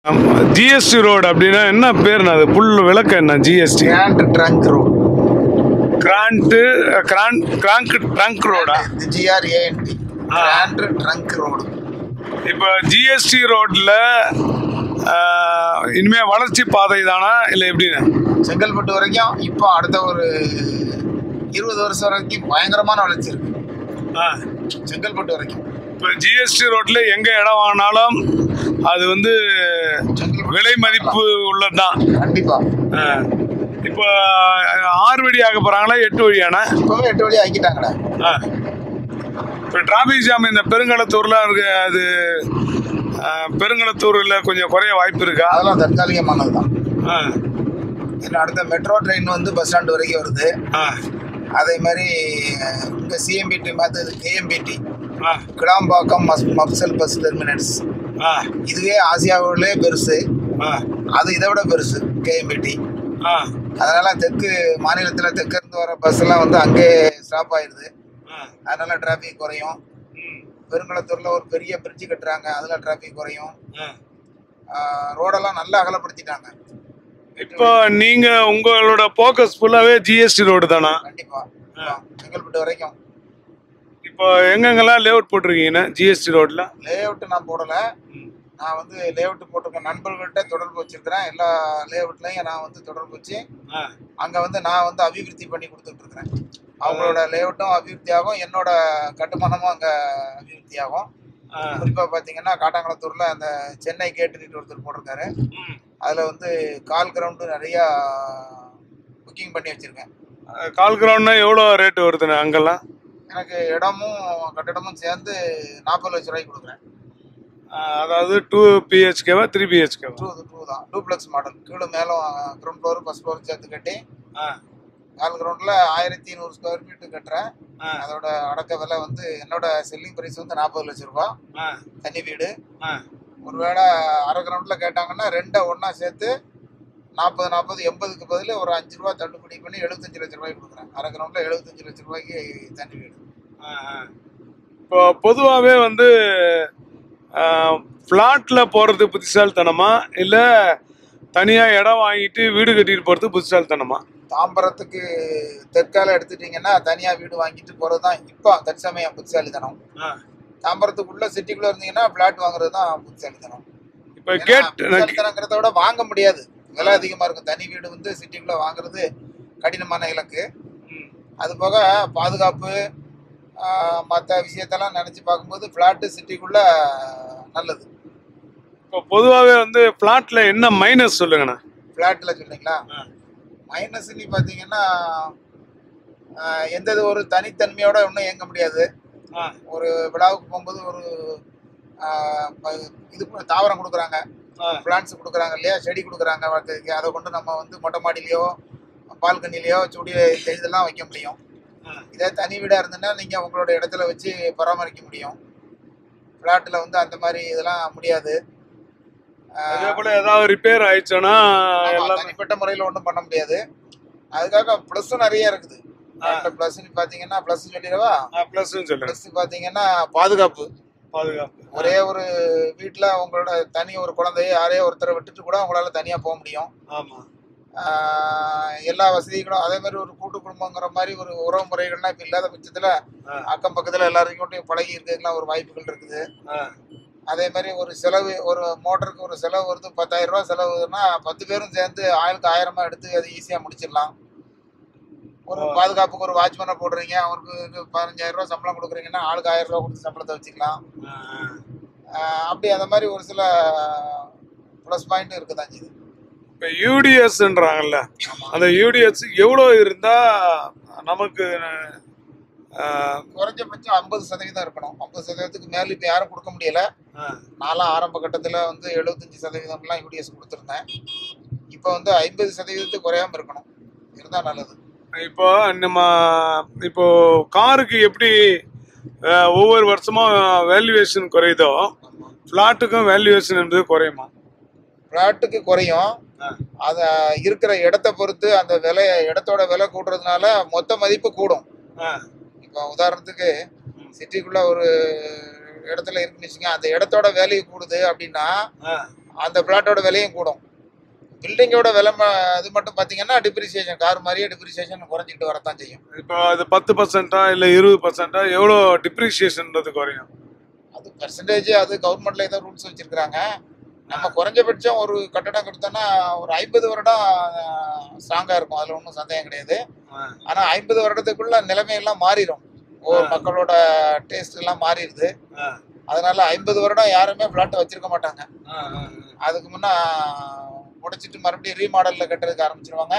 GST road அப்படின்னா என்ன பேருண்ணா அது புல் விளக்கம் என்ன GST grand trunk road grand grand கிராங்க் ட்ரங்க் ரோடா ஜிஆர்ஏஎன்டி ஆ. கிராண்ட் ட்ரங்க் ரோடு இப்போ ஜிஎஸ்டி ரோட்டில் இனிமே வளர்ச்சி பாதை தானா இல்லை எப்படின்னு செங்கல்பட்டு வரைக்கும் இப்போ அடுத்த ஒரு இருபது வருஷம் வரைக்கும் பயங்கரமான வளர்ச்சி இருக்கு ஆ செங்கல்பட்டு வரைக்கும் இப்போ ஜிஎஸ்டி ரோட்டில் எங்கே இடம் வாங்கினாலும் அது வந்து செங்கல்பட்டு விலை மதிப்பு உள்ளது தான் கண்டிப்பா இப்போ ஆறு வழி ஆக போகிறாங்களா எட்டு வழியானா இப்பவே எட்டு வழி ஆக்கிட்டாங்கடா ஆ இப்போ டிராஃபிக் ஜாம் இந்த பெருங்களத்தூர்லாம் இருக்கு அது ஆ, பெருங்களத்தூரில் கொஞ்சம் குறைய வாய்ப்பு இருக்கா அதெல்லாம் தற்காலிகமானது தான் ஆ இன்னும் அடுத்த மெட்ரோ ட்ரெயின் வந்து பஸ் ஸ்டாண்டு வரைக்கும் வருது ஆ அதே மாதிரி இங்கே சிஎம்பிடி மாற்றது கேஎம்பிடி ஆ கிளாம்பாக்கம் மஸ் மப்சல் பஸ் டெர்மினல்ஸ் ஆ இதுவே ஆசியாவிலே பெருசு ஆ அது இதை விட பெருசு கேஎம்பிடி ஆ அதனால தெற்கு மாநிலத்தில் தெற்கு இருந்து வர பஸ் எல்லாம் வந்து அங்கே ஸ்டாப் ஆயிடுது ஆ அதனால டிராஃபிக் குறையும் ம் பெருங்குளத்தூரில் ஒரு பெரிய பிரிட்ஜ் கட்டுறாங்க அதில் டிராஃபிக் குறையும் ஆ ஆஹ் ரோடெல்லாம் நல்லா அகலப்படுத்திட்டாங்க இப்போ நீங்க உங்களோட போக்கஸ் ஃபுல்லாவே ஜிஎஸ்டி ரோடு தானா கண்டிப்பாக செங்கல்பட்டு வரைக்கும் இப்போ எங்கெங்கெல்லாம் லேஅவுட் போட்டிருக்கீங்கண்ணா ஜிஎஸ்டி ரோட்ல லே அவுட் நான் போடலை நான் வந்து லே அவுட் போட்டிருக்கேன் நண்பர்கள்ட்ட தொடர்பு வச்சிருக்கிறேன் எல்லா லே அவுட்லையும் நான் வந்து தொடர்பு வச்சு ஆ அங்கே வந்து நான் வந்து அபிவிருத்தி பண்ணி கொடுத்துட்டு இருக்கிறேன் அவங்களோட லே அவுட்டும் அபிவிருத்தி ஆகும் என்னோட கட்டுமானமும் அங்கே அபிவிருத்தி ஆகும் ஆ குறிப்பாக பார்த்தீங்கன்னா காட்டாங்குளத்தூரில் அந்த சென்னை கேட்டு ஒருத்தர் போட்டிருக்காரு ம். அதில் வந்து கால் கிரவுண்டு நிறையா புக்கிங் பண்ணி வச்சுருக்கேன் அஹ் கால் கிரவுண்ட்னா எவ்வளோ ரேட்டு வருதுண்ணே அங்கெல்லாம் எனக்கு இடமும் கட்டடமும் சேர்ந்து நாற்பது லட்ச ரூபாய்க்கு கொடுக்குறேன் அஹ் அதாவது டூ பிஹெச்கேவா த்ரீ பிஹெச்கேவா டூ டூ தான் டூப்ளெக்ஸ் மாடல் கீழே மேலும் கிரவுண்ட் ஃப்ளோர் ஃபஸ்ட் ஃப்ளோர் சேர்த்து கட்டி ஆ கால் கிரவுண்டில் ஆயிரத்தி நூறு ஸ்கொயர் ஃபீட்டு கட்டுறேன் ஆ அதோட அடக்க விலை வந்து என்னோட செல்லிங் ப்ரைஸ் வந்து நாற்பது லட்ச ரூபா ஆ தனி வீடு ஆ ஒருவேளை அரை கிரவுண்டில் கேட்டாங்கன்னா ரெண்டை ஒன்றா சேர்த்து நாற்பது நாற்பது எண்பதுக்கு பதில் ஒரு அஞ்சு ரூபா தள்ளுபடி பண்ணி எழுபத்தஞ்சு லட்ச ரூபாய்க்கு கொடுக்குறேன் அரை கிரவுண்டில் எழுபத்தஞ்சு லட்ச ரூபாய்க்கு தனி வீடு ஆ, ஆ. இப்போ பொதுவாகவே வந்து ஃப்ளாட்டில் போகிறது புத்திசாலித்தனமா இல்லை தனியாக இடம் வாங்கிட்டு வீடு கட்டிட்டு போகிறது புத்திசாலித்தனமா தாம்பரத்துக்கு தெற்கால எடுத்துட்டீங்கன்னா தனியாக வீடு வாங்கிட்டு போகிறது தான் இப்போ தற்சமயம் புத்திசாலித்தனம் ஆ தாம்பரத்துக்குள்ள சிட்டிக்குள்ள இருந்தீங்கன்னா பிளாட் வாங்குறது தான் புத்திசாலித்தனம் இப்போ ஏன்னா, கேட் புத்திசாலித்தனங்கிறத விட வாங்க முடியாது விலை அதிகமாக இருக்கும் தனி வீடு வந்து சிட்டிக்குள்ள வாங்குறது கடினமான இலக்கு அது போக பாதுகாப்பு மற்ற விஷயத்தெல்லாம் நினச்சி பார்க்கும்போது ஃப்ளாட்டு சிட்டிக்குள்ள நல்லது இப்போ பொதுவாகவே வந்து ஃப்ளாட்டில் என்ன மைனஸ் சொல்லுங்கண்ணா ஃப்ளாட்டில் சொல்றீங்களா ஆ. மைனஸ்ன்னு பார்த்தீங்கன்னா ஆஹ், எந்த இது ஒரு தனித்தன்மையோட ஒன்றும் இயங்க முடியாது ஆ ஒரு விழாவுக்கு போகும்போது ஒரு ஆஹ், ப- இது கு- தாவரம் கொடுக்குறாங்க ஆ பிளான்ஸ் கொடுக்குறாங்க இல்லையா செடி கொடுக்குறாங்க வளர்க்கறதுக்கு அதை கொண்டு நம்ம வந்து மொட்டை மாடியிலையோ பால்கனிலையோ சுடி இதெல்லாம் வைக்க முடியும் ஆ. இதே தனி வீடாக இருந்ததுன்னா நீங்கள் உங்களோட இடத்துல வச்சு பராமரிக்க முடியும் ஃப்ளாட்டில் வந்து அந்த மாதிரி இதெல்லாம் முடியாது ஆஹ், அதே போல் ஏதாவது ரிப்பேர் ஆயிடுச்சுன்னா ஆமா, எல்லாமே தனிப்பட்ட முறையில் ஒன்றும் பண்ண முடியாது அதுக்காக ப்ளஸ்ஸும் நிறைய இருக்குது ப்ளஸ்ன்னு பார்த்தீங்கன்னா ப்ளஸ் சொல்லிடவா ப்ளஸ்ன்னு சொல்லுங்க ப்ளஸ் பார்த்தீங்கன்னா பாதுகாப்பு பாதுகாப்பு ஒரே ஒரு வீட்டில் உங்களோட தனி ஒரு குழந்தைய யாரையோ ஒருத்தரை விட்டுட்டு கூட உங்களால் தனியாக போக முடியும் ஆமாம் ஆஹ் எல்லா வசதிகளும் அதே மாதிரி ஒரு கூட்டு குடும்பங்கிற மாதிரி ஒரு உறவு முறைகள்லாம் இப்போ இல்லாத பட்சத்தில் ஆ. அக்கம் பக்கத்தில் எல்லாருக்கும் பழகி இருக்கிறதுக்குலாம் ஒரு வாய்ப்புகள் இருக்குது ஆ அதே மாதிரி ஒரு செலவு ஒரு மோட்டருக்கு ஒரு செலவு வருது பத்தாயிரம் ரூபா செலவுன்னா பத்து பேரும் சேர்ந்து ஆளுக்கு ஆயிரமா எடுத்து அது ஈஸியாக முடிச்சிடலாம் ஒரு ஆ. பாதுகாப்புக்கு ஒரு வாட்ச்மேனை போடுறீங்க அவருக்கு இது பதினஞ்சாயிரம் ரூபா சம்பளம் கொடுக்குறீங்கன்னா ஆளுக்கு ஆயிரம் ரூபா கொடுத்து சம்பளத்தை வச்சுக்கலாம் ஆ, ஆஹ் அப்படி அந்த மாதிரி ஒரு சில ப்ளஸ் பாயிண்ட் இருக்குது அஞ்சு இப்போ யூடிஎஸ்ன்றாங்கல்ல அந்த யூடிஎஸ் எவ்வளோ இருந்தால் நமக்கு ஆ, குறைஞ்சபட்சம் ஐம்பது சதவீதம் இருக்கணும் ஐம்பது சதவீதத்துக்கு மேலே இப்போ யாரும் கொடுக்க முடியல ஆ, நான்லாம் ஆரம்ப கட்டத்தில் வந்து எழுபத்தஞ்சு சதவீதம்லாம் யூடிஎஸ் கொடுத்துருந்தேன் இப்போ வந்து ஐம்பது சதவீதத்துக்கு குறையாம இருக்கணும் இருந்தால் நல்லது இப்போ நம்ம இப்போ காருக்கு எப்படி ஆ, ஒவ்வொரு வருஷமும் வேல்யூவேஷன் குறையுதோ ஃப்ளாட்டுக்கும் வேல்யூவேஷன் என்பது குறையுமா பிளாட்டுக்கு குறையும் ஆ. அதை இருக்கிற இடத்த பொறுத்து அந்த விலை இடத்தோட விலை கூடுறதுனால மொத்த மதிப்பு கூடும் ஆ இப்போ உதாரணத்துக்கு சிட்டிக்குள்ள ஒரு இடத்துல இருக்குன்னு வச்சுங்க அந்த இடத்தோட வேல்யூ கூடுது அப்படின்னா ஆ அந்த பிளாட்டோட விலையும் கூடும் பில்டிங்கோட விலை ம- இது மட்டும் பார்த்தீங்கன்னா டிப்ரிசியேஷன் கார் மாதிரியே டிப்ரிசியேஷன் குறைஞ்சிக்கிட்டு வரத்தான் செய்யும் இப்போ அது பத்து பர்சன்டா இல்லை இருபது பர்சன்டா எவ்வளோ டிப்ரிசியேஷன்றது குறையும் அது பெர்சன்டேஜ் அது கவர்மெண்ட்ல ஏதோ ரூல்ஸ் வச்சிருக்கிறாங்க நம்ம குறைஞ்சபட்சம் ஒரு கட்டடம் கொடுத்தோம்னா ஒரு ஐம்பது வருடம் ஸ்ட்ராங்கா இருக்கும் அதுல ஒன்றும் சந்தேகம் கிடையாது ஆ. ஆனா ஐம்பது வருடத்துக்குள்ள நிலைமையெல்லாம் மாறிடும் ஓ ஆ. மக்களோட டேஸ்ட் எல்லாம் மாறிடுது ஆ. அதனால ஐம்பது வருடம் யாருமே பிளாட் வச்சிருக்க மாட்டாங்க ஆ, ஆ, அதுக்கு முன்ன உடைச்சிட்டு மறுபடியும் ரீமாடல்ல கட்டுறதுக்கு ஆரம்பிச்சிருவாங்க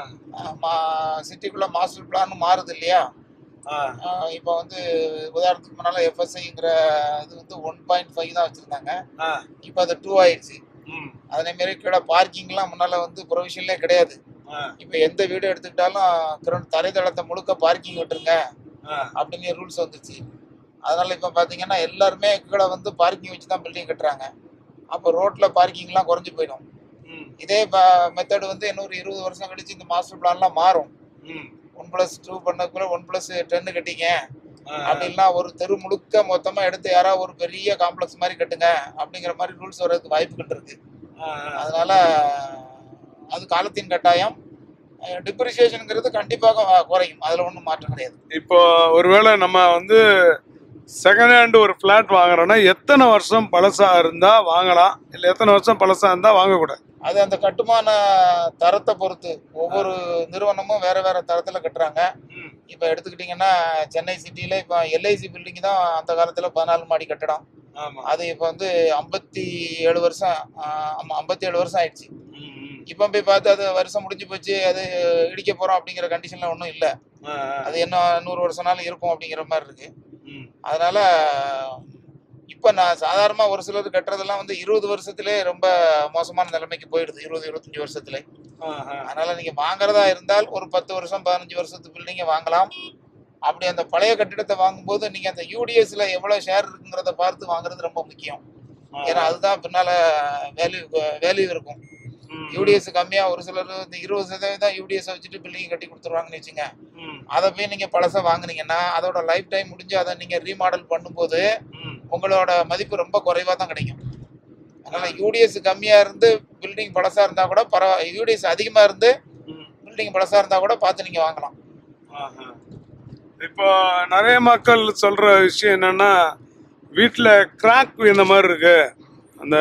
ஆ, சிட்டிக்குள்ள மாஸ்டர் பிளான் மாறுது இல்லையா ஆ, ஆஹ் இப்போ வந்து உதாரணத்துக்கு முன்னால எஃப்எஸ்ஐங்கிற இது வந்து ஒன் பாயிண்ட் ஃபைவ் தான் வச்சிருந்தாங்க ஆ. இப்போ அது டூ ஆயிடுச்சு ம், அதே மாதிரி கீழே பார்க்கிங்லாம் முன்னால வந்து ப்ரொவிஷன்லே கிடையாது ஆ, இப்போ எந்த வீடு எடுத்துக்கிட்டாலும் கிரௌண்ட் தரைதளத்தை முழுக்க பார்க்கிங் விட்டுருங்க ஆ, அப்படின்னு ரூல்ஸ் வந்துச்சு அதனால இப்போ பார்த்தீங்கன்னா எல்லாருமே கீழே வந்து பார்க்கிங் வச்சு தான் பில்டிங் கட்டுறாங்க அப்போ ரோட்ல பார்க்கிங்லாம் குறைஞ்சு போயிடும் ம், இதே மெத்தட் வந்து இன்னொரு இருபது வருஷம் கழிச்சு இந்த மாஸ்டர் பிளான்லாம் மாறும் ம், ஒன் பிளஸ் டூ பண்ணக்குள்ள ஒன் பிளஸ் டென்னு கட்டிங்க ஆ, அப்படின்னா ஒரு தெரு முழுக்க மொத்தமா எடுத்து யாராவது ஒரு பெரிய காம்ப்ளெக்ஸ் மாதிரி கட்டுங்க அப்படிங்கிற மாதிரி ரூல்ஸ் வர்றதுக்கு வாய்ப்புகள் இருக்கு ஆ, ஆ. அதனால அது காலத்தின் கட்டாயம் டிப்ரிசியேஷனுங்கிறது கண்டிப்பாக வ- குறையும் அதுல ஒன்றும் மாற்றம் கிடையாது இப்போ ஒருவேளை நம்ம வந்து செகண்ட் ஹேண்ட் ஒரு ஃபிளாட் வாங்குறோம்னா எத்தனை வருஷம் பழசா இருந்தா வாங்கலாம் இல்லை எத்தனை வருஷம் பழசா இருந்தா வாங்கக்கூடாது அது அந்த கட்டுமான தரத்தை பொறுத்து ஒவ்வொரு நிறுவனமும் வேற வேற தரத்துல கட்டுறாங்க ம், இப்போ எடுத்துக்கிட்டிங்கன்னா சென்னை சிட்டியில இப்போ எல்ஐசி பில்டிங் தான் அந்த காலத்துல பதினாலு மாடி கட்டடம் ஆமா அது இப்போ வந்து ஐம்பத்தி ஏழு வருஷம் ஆஹ் ஆமா ஐம்பத்தி ஏழு வருஷம் ஆயிடுச்சு ம், ம். இப்போ போய் பார்த்து அது வருஷம் முடிஞ்சு போச்சு அது இடிக்க போறோம் அப்படிங்கிற கண்டிஷன்ல ஒன்றும் இல்லை ஆ, ஆ. அது என்ன நூறு வருஷம்னாலும் இருக்கும் அப்படிங்கிற மாதிரி இருக்கு ம், அதனால இப்போ நான் சாதாரணமாக ஒரு சிலர் கட்டுறதெல்லாம் வந்து இருபது வருஷத்துலேயே ரொம்ப மோசமான நிலைமைக்கு போயிடுது இருபது இருபத்தஞ்சி வருஷத்துல ஆ, ஆ. அதனால நீங்க வாங்குறதா இருந்தால் ஒரு பத்து வருஷம் பதினஞ்சு வருஷத்து பில்டிங்கை வாங்கலாம் அப்படி அந்த பழைய கட்டிடத்தை வாங்கும்போது நீங்க அந்த யூடிஎஸ்ல எவ்வளவு ஷேர் இருக்குங்கிறத பார்த்து வாங்குறது ரொம்ப முக்கியம் ஏன்னா அதுதான் பின்னால வேல்யூ வேல்யூ இருக்கும் ம், யூடிஎஸ் கம்மியா ஒரு சிலர் இந்த இருபது சதவீதம் யூடிஎஸ் வச்சுட்டு பில்டிங் கட்டி கொடுத்துருவாங்கன்னு வச்சுங்க ம், அதை போய் நீங்க பழச வாங்குனீங்கன்னா அதோட லைஃப் டைம் முடிஞ்சு அதை நீங்க ரீமாடல் பண்ணும்போது ம். உங்களோட மதிப்பு ரொம்ப குறைவா தான் கிடைக்கும் அதனால யூடிஎஸ் கம்மியா இருந்து பில்டிங் பழசா இருந்தா கூட பரவா யூடிஎஸ் அதிகமா இருந்து ம். பில்டிங் பழசா இருந்தா கூட பார்த்து நீங்க வாங்கலாம் ஆஹா. இப்போ நிறைய மக்கள் சொல்ற விஷயம் என்னன்னா வீட்டில் கிராக் இந்த மாதிரி இருக்கு அந்த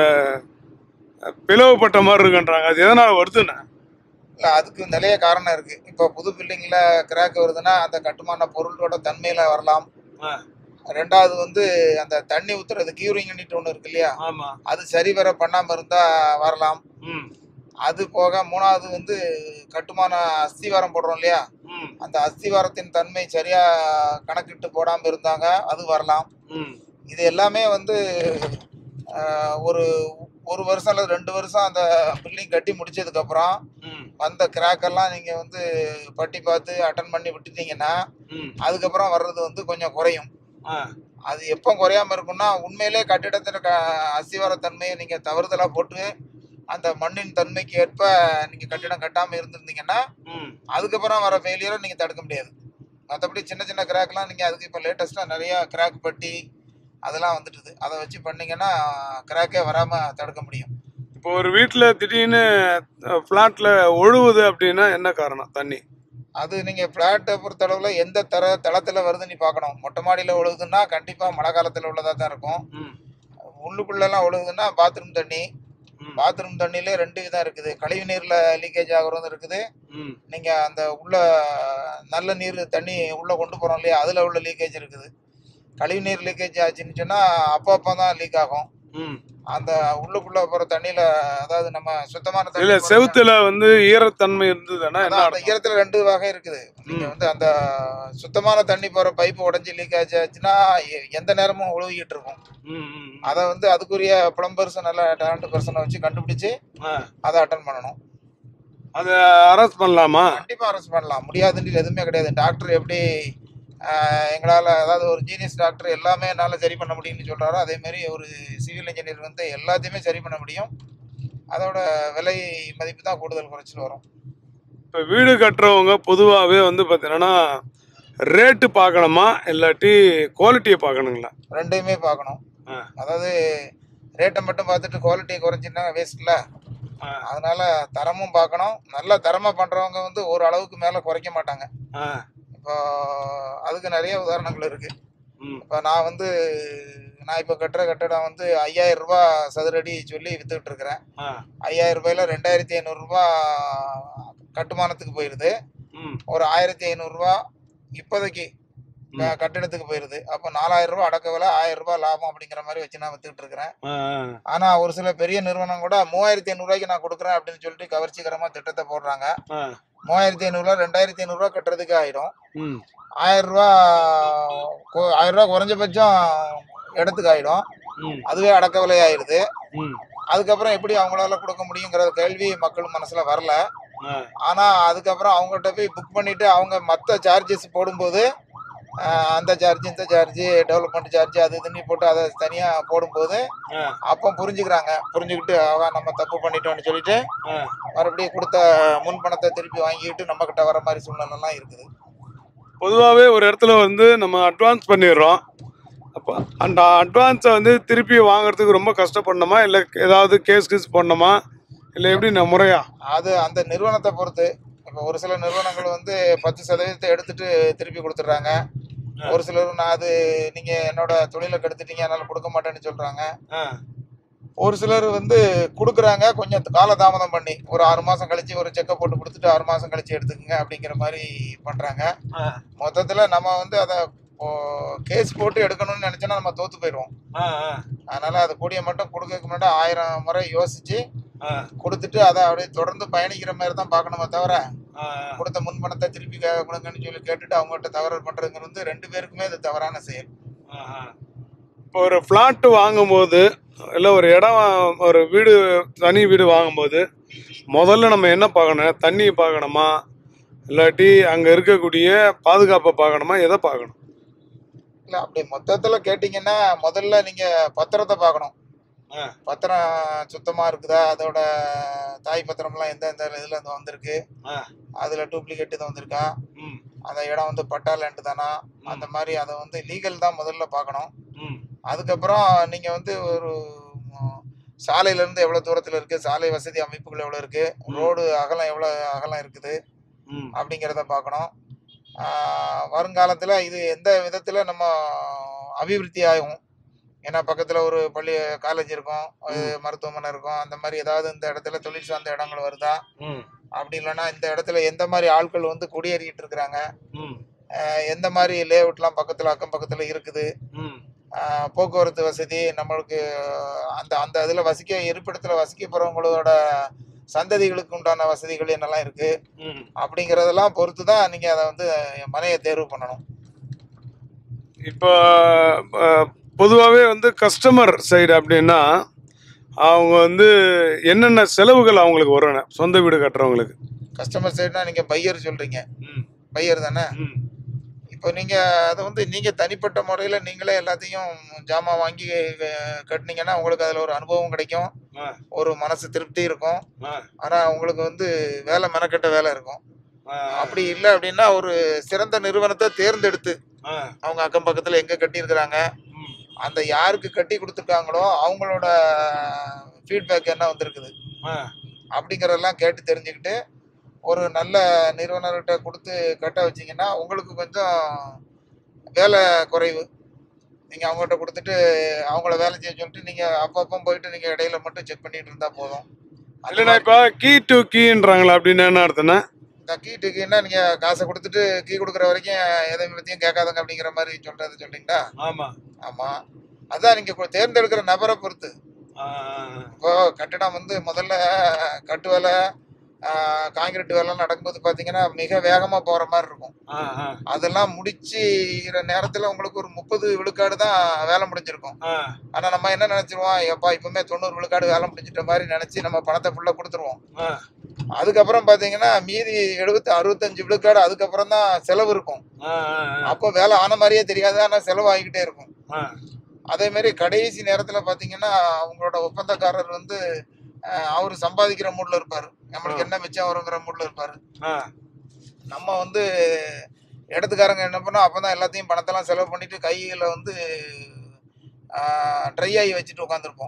பிளவுபட்ட மாதிரி இருக்குன்றாங்க அது எதனால வருதுண்ணா இல்ல அதுக்கு நிறைய காரணம் இருக்கு இப்போ புது பில்டிங்ல கிராக் வருதுன்னா அந்த கட்டுமான பொருளோட தன்மையில வரலாம் ஆ. ரெண்டாவது வந்து அந்த தண்ணி ஊத்துறது கியூரிங் யூனிட் ஒன்று இருக்கு இல்லையா ஆமா அது சரிவர பண்ணாம இருந்தா வரலாம் ம் அது போக மூணாவது வந்து கட்டுமான அஸ்திவாரம் போடுறோம் இல்லையா ம் அந்த அஸ்திவாரத்தின் தன்மை சரியா கணக்கிட்டு போடாம இருந்தாங்க அது வரலாம் ம் இது எல்லாமே வந்து ஆஹ், ஒரு ஒரு வருஷம் அல்லது ரெண்டு வருஷம் அந்த பில்டிங் கட்டி முடிச்சதுக்கு அப்புறம் ம் வந்த கிராக் எல்லாம் நீங்க வந்து பட்டி பார்த்து அட்டன் பண்ணி விட்டுட்டீங்கன்னா ம் அதுக்கப்புறம் வர்றது வந்து கொஞ்சம் குறையும் ஆ அது எப்போ குறையாம இருக்கும்னா உண்மையிலே கட்டிடத்தின் க அஸ்திவார தன்மையை நீங்க தவறுதலா போட்டு அந்த மண்ணின் தன்மைக்கு ஏற்ப நீங்க கட்டிடம் கட்டாம இருந்திருந்தீங்கன்னா ம் அதுக்கப்புறம் வர ஃபெயிலியரை நீங்க தடுக்க முடியாது மற்றபடி சின்ன சின்ன கிராக்லாம் நீங்க அதுக்கு இப்போ லேட்டஸ்டா நிறைய கிராக் பட்டி அதெல்லாம் வந்துட்டுது அதை வச்சு பண்ணீங்கன்னா கிராக்கே வராம தடுக்க முடியும் இப்போ ஒரு வீட்டில் திடீர்னு ஃப்ளாட்டில் ஒழுகுது அப்படின்னா என்ன காரணம் தண்ணி அது நீங்க பிளாட்டை பொறுத்தளவுல எந்த தர தளத்துல வருதுன்னு பார்க்கணும் மொட்டை மாடியில ஒழுகுதுன்னா கண்டிப்பா மழை காலத்துல உள்ளதா தான் இருக்கும் ம் உள்ளுக்குள்ள எல்லாம் ஒழுகுதுன்னா பாத்ரூம் தண்ணி ம் பாத்ரூம் தண்ணியில ரெண்டு விதம் இருக்குது கழிவு நீர்ல லீக்கேஜ் ஆகுறதும் இருக்குது ம் நீங்க அந்த உள்ள நல்ல நீர் தண்ணி உள்ள கொண்டு போறோம் இல்லையா அதுல உள்ள லீக்கேஜ் இருக்குது கழிவு நீர் லீக்கேஜ் ஆச்சுன்னு சொன்னா அப்பப்போ தான் லீக் ஆகும் ம் அந்த உள்ளுக்குள்ள போற தண்ணியில அதாவது நம்ம சுத்தமான தண்ணி இல்ல போற- செவுத்துல வந்து ஈரத்தன்மை இருந்ததுன்னா என்ன அதான் அந்த அர்த்தம்? ஈரத்துல ரெண்டு வகை இருக்குது நீங்க ம். வந்து அந்த சுத்தமான தண்ணி போற பைப் உடைஞ்சு லீக் ஆச்சுன்னா எ- எந்த நேரமும் ஒழுகிட்டு இருக்கும் ம், ம், ம். அதை வந்து அதுக்குரிய பிளம்பர்ஸ் நல்ல டேலண்ட் பர்சனை வச்சு கண்டுபிடிச்சு ஆ, அதை அட்டன் பண்ணணும் அத அரெஸ்ட் பண்ணலாமா கண்டிப்பா அரெஸ்ட் பண்ணலாம் முடியாதுன்னு எதுவுமே கிடையாது டாக்டர் எப்படி ஆஹ், எங்களால அதாவது ஒரு ஜீனியஸ் டாக்டர் எல்லாமே என்னால சரி பண்ண முடியும்னு சொல்றாரோ அதே மாதிரி ஒரு சிவில் இன்ஜினியர் வந்து எல்லாத்தையுமே சரி பண்ண முடியும் அதோட விலை மதிப்பு தான் கூடுதல் குறைச்சல் வரும் இப்ப வீடு கட்டுறவங்க பொதுவாகவே வந்து பார்த்தீங்கன்னா ரேட்டு பார்க்கணுமா இல்லாட்டி குவாலிட்டியை பார்க்கணுங்களா ரெண்டையுமே பார்க்கணும் ஆ. அதாவது ரேட்டை மட்டும் பார்த்துட்டு குவாலிட்டியை குறைஞ்சின்னா வேஸ்ட்ல ஆ, அதனால தரமும் பார்க்கணும் நல்ல தரமா பண்றவங்க வந்து ஒரு அளவுக்கு மேல குறைக்க மாட்டாங்க ஆ, இப்போ அதுக்கு நிறைய உதாரணங்கள் இருக்கு ம், இப்போ நான் வந்து நான் இப்போ கட்டுற கட்டடம் வந்து ஐயாயிரம் ரூபாய் சதுரடி சொல்லி வித்துக்கிட்டு இருக்கிறேன் ஆ, ஐயாயிரம் ஐயாயிரம் ரூபாயில ரெண்டாயிரத்தி ஐநூறுரூபா கட்டுமானத்துக்கு போயிடுது ம், ஒரு ஆயிரத்தி ஐநூறுரூவா இப்போதைக்கு க- ம். கட்டிடத்துக்கு போயிடுது அப்போ நாலாயிரம் ரூபாய் அடக்க விலை ஆயிரம் ரூபாய் லாபம் அப்படிங்கிற மாதிரி வச்சு நான் வித்துக்கிட்டு இருக்கிறேன் ஆ, ஆ, ஆனா ஒரு சில பெரிய நிறுவனம் கூட மூவாயிரத்தி ஐநூறுரூவாய்க்கு நான் கொடுக்குறேன் அப்படின்னு சொல்லிட்டு கவர்ச்சிகரமா திட்டத்தை போடுறாங்க ஆ, மூவாயிரத்தி ஐநூறுரூவா ரெண்டாயிரத்தி ஐநூறுரூவா கட்டுறதுக்கு ஆயிடும் ம், ஆயிரம் ரூபா கொ- ஆயிரம் ரூபா குறைஞ்சபட்சம் இடத்துக்கு ஆயிடும் ம், அதுவே அடக்க விலை ஆயிடுது ம், அதுக்கப்புறம் எப்படி அவங்களால கொடுக்க முடியுங்கிற கேள்வி மக்கள் மனசுல வரல ஆ, ஆனா அதுக்கப்புறம் அவங்கள்ட்ட போய் புக் பண்ணிட்டு அவங்க மற்ற சார்ஜஸ் போடும்போது ஆஹ், அந்த சார்ஜ் இந்த சார்ஜ் டெவலப்மெண்ட் சார்ஜ் அது இதுன்னு போட்டு அதை தனியா போடும்போது ஆ, அப்போ புரிஞ்சுக்கிறாங்க புரிஞ்சுக்கிட்டு அவ நம்ம தப்பு பண்ணிட்டோம்னு சொல்லிட்டு ஆ. மறுபடியும் கொடுத்த முன் பணத்தை திருப்பி வாங்கிட்டு நம்ம கிட்ட வர மாதிரி சூழ்நிலைலாம் இருக்குது பொதுவாகவே ஒரு இடத்துல வந்து நம்ம அட்வான்ஸ் பண்ணிடுறோம் அப்போ அந்த அட்வான்ஸை வந்து திருப்பி வாங்குறதுக்கு ரொம்ப கஷ்டப்படணுமா இல்லை ஏதாவது கேஸ் கீஸ் பண்ணணுமா இல்லை எப்படி நான் முறையா அது அந்த நிறுவனத்தை பொறுத்து இப்போ ஒரு சில நிறுவனங்கள் வந்து பத்து சதவீதத்தை எடுத்துட்டு திருப்பி கொடுத்துட்றாங்க ஒரு சிலர் நான் அது நீங்க என்னோட தொழிலை கெடுத்துட்டீங்க அதனால கொடுக்க மாட்டேன்னு சொல்றாங்க ஆ ஒரு சிலர் வந்து கொடுக்குறாங்க கொஞ்சம் காலதாமதம் பண்ணி ஒரு ஆறு மாசம் கழிச்சு ஒரு செக்கை போட்டு கொடுத்துட்டு ஆறு மாசம் கழிச்சு எடுத்துக்கங்க அப்படிங்கிற மாதிரி பண்றாங்க ஆ மொத்தத்துல நம்ம வந்து அதை கேஸ் போட்டு எடுக்கணும்னு நினைச்சோன்னா நம்ம தோத்து போயிடுவோம் ஆ ஆ அதனால அது கூடிய மட்டும் கொடுக்கறதுக்கு முன்னாடி ஆயிரம் முறை யோசிச்சு ஆ கொடுத்துட்டு அதை அப்படியே தொடர்ந்து பயணிக்கிற மாதிரி தான் பார்க்கணுமே தவிர ஆ கொடுத்த முன்பணத்தை திருப்பி கே- கொடுங்கன்னு சொல்லி கேட்டுட்டு அவங்ககிட்ட தவறு பண்றதுங்கிறது வந்து ரெண்டு பேருக்குமே இது தவறான செயல் ஆஹா. இப்போ ஒரு ஃப்ளாட்டு வாங்கும்போது இல்லை ஒரு இடம் வா- ஒரு வீடு தனி வீடு வாங்கும்போது முதல்ல நம்ம என்ன பார்க்கணும் தண்ணி பார்க்கணுமா இல்லாட்டி அங்கே இருக்கக்கூடிய பாதுகாப்பை பார்க்கணுமா எதை பார்க்கணும் இல்ல அப்படி மொத்தத்துல கேட்டீங்கன்னா முதல்ல நீங்க பத்திரத்தை பார்க்கணும் ஆ. பத்திரம் சுத்தமா இருக்குதா அதோட தாய் பத்திரம்லாம் எந்த எந்த இதுல இருந்து வந்திருக்கு ஆ. அதுல டூப்ளிகேட் இது வந்திருக்கா ம் அந்த இடம் வந்து பட்டா லேண்டு தானா அந்த மாதிரி அதை வந்து லீகல் தான் முதல்ல பார்க்கணும் ம் அதுக்கப்புறம் நீங்க வந்து ஒரு ம், சாலையில இருந்து எவ்வளவு தூரத்துல இருக்கு சாலை வசதி அமைப்புகள் எவ்வளவு இருக்கு ம். ரோடு அகலம் எவ்வளவு அகலம் இருக்குது ம் அப்படிங்கிறத பார்க்கணும் ஆஹ் வருங்காலத்தில் இது எந்த விதத்தில் நம்ம அபிவிருத்தி ஆகும் ஏன்னா பக்கத்தில் ஒரு பள்ளி காலேஜ் இருக்கும் அது மருத்துவமனை இருக்கும் அந்த மாதிரி ஏதாவது இந்த இடத்துல தொழில் சார்ந்த இடங்கள் வருதா ம் அப்படி இல்லைன்னா இந்த இடத்துல எந்த மாதிரி ஆட்கள் வந்து குடியேறிக்கிட்டு இருக்கிறாங்க ம் ஆஹ் எந்த மாதிரி லேஅவுட்லாம் பக்கத்தில் அக்கம் பக்கத்தில் இருக்குது ம் ஆஹ் போக்குவரத்து வசதி நம்மளுக்கு அந்த அந்த இதில் வசிக்க இருப்பிடத்தில் வசிக்க போகிறவங்களோட சந்ததிகளுக்கு உண்டான வசதிகள் என்னெல்லாம் இருக்குது ம் அப்படிங்கிறதெல்லாம் பொறுத்து தான் நீங்கள் அதை வந்து மனையை தேர்வு பண்ணணும் இப்போ பொதுவாகவே வந்து கஸ்டமர் சைடு அப்படின்னா அவங்க வந்து என்னென்ன செலவுகள் அவங்களுக்கு வரும் சொந்த வீடு கட்டுறவங்களுக்கு கஸ்டமர் சைடுனா நீங்கள் பையர் சொல்கிறீங்க ம் பையர் தானே ம் இப்போ நீங்கள் அதை வந்து நீங்கள் தனிப்பட்ட முறையில் நீங்களே எல்லாத்தையும் ஜாமான் வாங்கி அஹ், கட்டுனீங்கன்னா உங்களுக்கு அதில் ஒரு அனுபவம் கிடைக்கும் ஆ ஒரு மனசு திருப்தி இருக்கும் ஆ ஆனால் உங்களுக்கு வந்து வேலை மெனக்கெட்ட வேலை இருக்கும் ஆ அப்படி இல்லை அப்படின்னா ஒரு சிறந்த நிறுவனத்தை தேர்ந்தெடுத்து ஆ அவங்க அக்கம் பக்கத்தில் எங்கே கட்டியிருக்கிறாங்க ம் அந்த யாருக்கு கட்டி கொடுத்துருக்காங்களோ அவங்களோட ஃபீட்பேக் என்ன வந்திருக்குது ஆ அப்படிங்கிறதெல்லாம் கேட்டு தெரிஞ்சுக்கிட்டு ஒரு நல்ல நிறுவனர்கிட்ட கொடுத்து கட்ட வச்சீங்கன்னா உங்களுக்கு கொஞ்சம் வேலை குறைவு நீங்கள் அவங்ககிட்ட கொடுத்துட்டு அவங்கள வேலை செய்ய சொல்லிட்டு நீங்கள் அப்பப்போ போயிட்டு நீங்கள் இடையில மட்டும் செக் பண்ணிட்டு இருந்தா போதும் அந்த இல்லைண்ணா இப்போ கீ டு கீன்றாங்களா அப்படின்னு என்ன அர்த்தம்னா இந்த கீ டூக்கின்னா நீங்கள் காசை கொடுத்துட்டு கீ கொடுக்குற வரைக்கும் எதை பற்றியும் கேட்காதங்க அப்படிங்கிற மாதிரி சொல்கிறது சொல்றீங்களா ஆமாம் ஆமாம் அதான் நீங்கள் தேர்ந்தெடுக்கிற நபரை பொறுத்து ஆ இப்போ கட்டிடம் வந்து முதல்ல கட்டு வேலை காங்கிரீட் வேலை நடக்கும்போது பார்த்தீங்கன்னா மிக வேகமாக போகிற மாதிரி இருக்கும் ஆ ஆ அதெல்லாம் முடிச்சுற நேரத்தில் உங்களுக்கு ஒரு முப்பது விழுக்காடு தான் வேலை முடிஞ்சிருக்கும் ஆ ஆனால் நம்ம என்ன நினச்சிருவோம் எப்பா இப்போமே தொண்ணூறு விழுக்காடு வேலை முடிஞ்சிட்ட மாதிரி நினச்சி நம்ம பணத்தை ஃபுல்லாக கொடுத்துருவோம் ஆ அதுக்கப்புறம் பார்த்தீங்கன்னா மீதி எழுபத்தி அறுபத்தஞ்சு விழுக்காடு அதுக்கப்புறம் தான் செலவு இருக்கும் ஆ அப்போ வேலை ஆன மாதிரியே தெரியாது ஆனால் செலவு ஆகிக்கிட்டே இருக்கும் ஆ அதே மாதிரி கடைசி நேரத்தில் பார்த்தீங்கன்னா அவங்களோட ஒப்பந்தக்காரர் வந்து அவர் சம்பாதிக்கிற மூடில் இருப்பார் நம்மளுக்கு என்ன மிச்சம் வருங்கிற மூடில் இருப்பார் ஆ நம்ம வந்து இடத்துக்காரங்க என்ன பண்ணோம் அப்போ தான் எல்லாத்தையும் பணத்தெல்லாம் செலவு பண்ணிட்டு கையில் வந்து ட்ரை ஆகி வச்சுட்டு உட்காந்துருப்போம்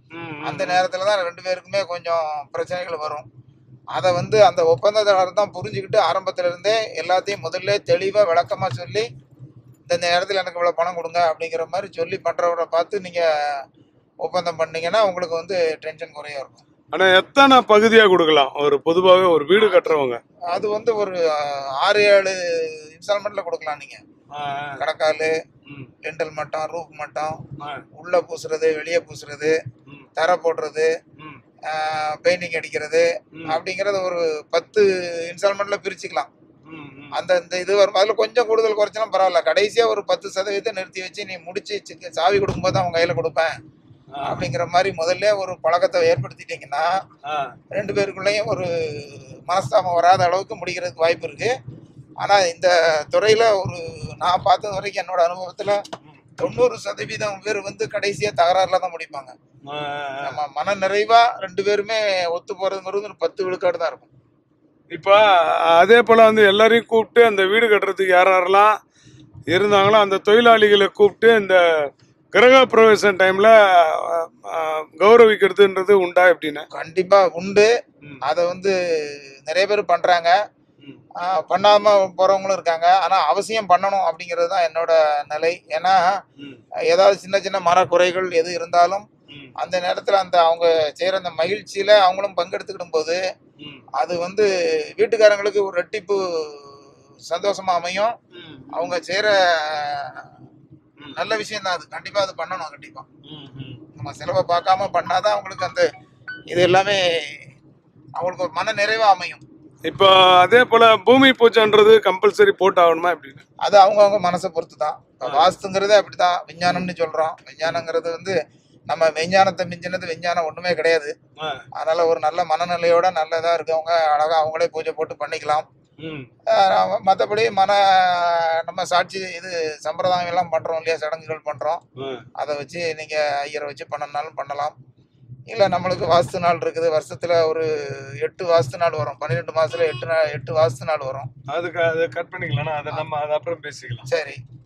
ம், ம், அந்த நேரத்துல தான் ரெண்டு பேருக்குமே கொஞ்சம் பிரச்சனைகள் வரும் அதை வந்து அந்த ஒப்பந்ததாரர் தான் புரிஞ்சுக்கிட்டு ஆரம்பத்துல இருந்தே எல்லாத்தையும் முதல்ல தெளிவா விளக்கமா சொல்லி இந்த இந்த நேரத்தில் எனக்கு இவ்வளோ பணம் கொடுங்க அப்படிங்கிற மாதிரி சொல்லி பண்றவரை பார்த்து நீங்க ஒப்பந்தம் பண்ணீங்கன்னா உங்களுக்கு வந்து டென்ஷன் குறையா இருக்கும் ஆனா எத்தனை பகுதியா கொடுக்கலாம் ஒரு பொதுவாகவே ஒரு வீடு கட்டுறவங்க அது வந்து ஒரு அஹ், ஆறு ஏழு இன்ஸ்டால்மெண்ட்ல கொடுக்கலாம் நீங்க ஆ, ஆ, கடக்கால் ம், டென்டல் மட்டம் ரூப் மட்டம் ஆ, உள்ள பூசுறது வெளியே பூசுறது ம், தரை போடுறது ம், பெயிண்டிங் அடிக்கிறது ம், அப்படிங்கறது ஒரு பத்து இன்ஸ்டால்மெண்ட்ல பிரிச்சுக்கலாம் ம், ம். அந்த இந்த இது வரும் அதில் கொஞ்சம் கூடுதல் குறைச்சாலும் பரவாயில்ல கடைசியாக ஒரு பத்து சதவீதத்தை நிறுத்தி வச்சு நீ முடிச்சு சிக்க- சாவி கொடுக்கும்போது அவன் கையில் கொடுப்பேன் ஆ, அப்படிங்கிற மாதிரி முதல்ல ஒரு பழக்கத்தை ஏற்படுத்திட்டீங்கன்னா ஆ, ரெண்டு பேருக்குள்ளேயும் ஒரு மனஸ்தாபம் வராத அளவுக்கு முடிக்கிறதுக்கு வாய்ப்பு இருக்கு ஆனால் இந்த துறையில் ஒரு நான் பார்த்தது வரைக்கும் என்னோட அனுபவத்தில் தொண்ணூறு சதவீதம் பேர் வந்து கடைசியாக தகராறுல தான் முடிப்பாங்க ஆ, ஆ. நம்ம மன நிறைவா ரெண்டு பேருமே ஒத்து போறதுங்கிறது ஒரு பத்து விழுக்காடு தான் இருக்கும் இப்ப அதே போல வந்து எல்லாரையும் கூப்பிட்டு அந்த வீடு கட்டுறதுக்கு யார் யாரெல்லாம் இருந்தாங்களோ அந்த தொழிலாளிகளை கூப்பிட்டு இந்த கிரக பிரவேசம் டைம்ல கௌரவிக்கிறதுன்றது உண்டா எப்படின்னு கண்டிப்பா உண்டு ம், அதை வந்து நிறைய பேர் பண்றாங்க ம், ஆஹ் பண்ணாம போறவங்களும் இருக்காங்க ஆனா அவசியம் பண்ணணும் அப்படிங்கிறது தான் என்னோட நிலை ஏன்னா ம், ஏதாவது சின்ன சின்ன மரக்குறைகள் எது இருந்தாலும் ம், அந்த நேரத்துல அந்த அவங்க செய்யற அந்த மகிழ்ச்சியில அவங்களும் பங்கெடுத்துக்கிடும் போது ம், அது வந்து வீட்டுக்காரங்களுக்கு ஒரு ரெட்டிப்பு சந்தோஷமா அமையும் ம், அவங்க செய்யற ம், நல்ல விஷயம் தான் அது கண்டிப்பா அது பண்ணணும் கண்டிப்பா ம், ம். நம்ம செலவை பார்க்காம பண்ணாதான் அவங்களுக்கு அந்த இது எல்லாமே அவங்களுக்கு ஒரு மன நிறைவா அமையும் இப்போ அதே போல பூமி பூஜைன்றது கம்பல்சரி போட்டு ஆகணுமா எப்படின்னு அது அவங்கவுங்க மனசை பொறுத்து தான் இப்ப வாஸ்துங்கிறதே அப்படிதான் விஞ்ஞானம்னு சொல்றோம் விஞ்ஞானங்கிறது வந்து நம்ம விஞ்ஞானத்தை மிஞ்சினது விஞ்ஞானம் ஒண்ணுமே கிடையாது ஆ, அதனால ஒரு நல்ல மனநிலையோட நல்லதா இருக்கவங்க அழகா அவங்களே பூஜை போட்டு பண்ணிக்கலாம் ம், ஆஹ் மத்தபடி மன நம்ம சாட்சி இது சம்பிரதாயம் எல்லாம் பண்றோம் இல்லையா சடங்குகள் பண்றோம் ஆ, அதை வச்சு நீங்க ஐயரை வச்சு பண்ணனாலும் பண்ணலாம் இல்ல நம்மளுக்கு வாஸ்து நாள் இருக்குது வருஷத்துல ஒரு எட்டு வாஸ்து நாள் வரும் பன்னிரெண்டு மாசத்துல எட்டு நாள் எட்டு வாஸ்து நாள் வரும் அதுக்கு அதை கட் பண்ணிக்கலாம் அதை நம்ம அதை அப்புறம் பேசிக்கலாம் சரி